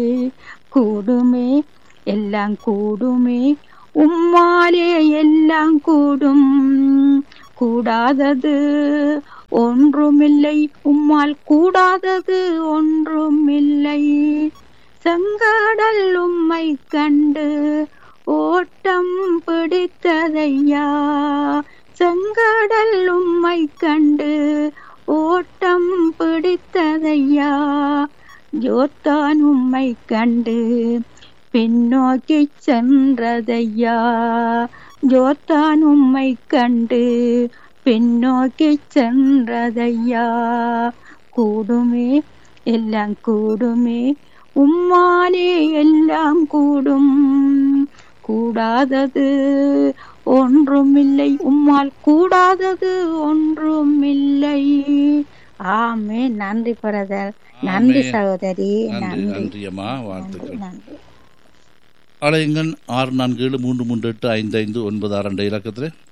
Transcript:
கூடுமே எல்லாம் கூடுமே உம்மாலே எல்லாம் கூடும் கூடாதது ஒன்றுமில்லை உம்மால் கூடாதது ஒன்றுமில்லை செங்கடல் உம்மை கண்டு ஓட்டம் பிடித்ததையா செங்கடல் உம்மை கண்டு ஓட்டம் பிடித்ததையா ஜோத்தான் உம்மை கண்டு பின்னோக்கி சென்றதையா ஜோத்தான் உம்மை கண்டு பின்னோக்கி சென்றதையா கூடுமே எல்லாம் கூடுமே உம்மாலே எல்லாம் கூடும் கூடாதது ஒன்றுமில்லை உம்மால் கூடாதது ஒன்றுமில்லை ஆமே நன்றி பிரதர் நன்றி ஆமென். சகோதரி நன்றி நன்றி நன்றி அம்மா வாழ்த்துக்கள் நன்றி அலையுங்கள் ஆறு நான்கு ஏழு மூன்று மூன்று எட்டு ஐந்து ஐந்து ஒன்பது ஆறு என்ற இலக்கத்தில்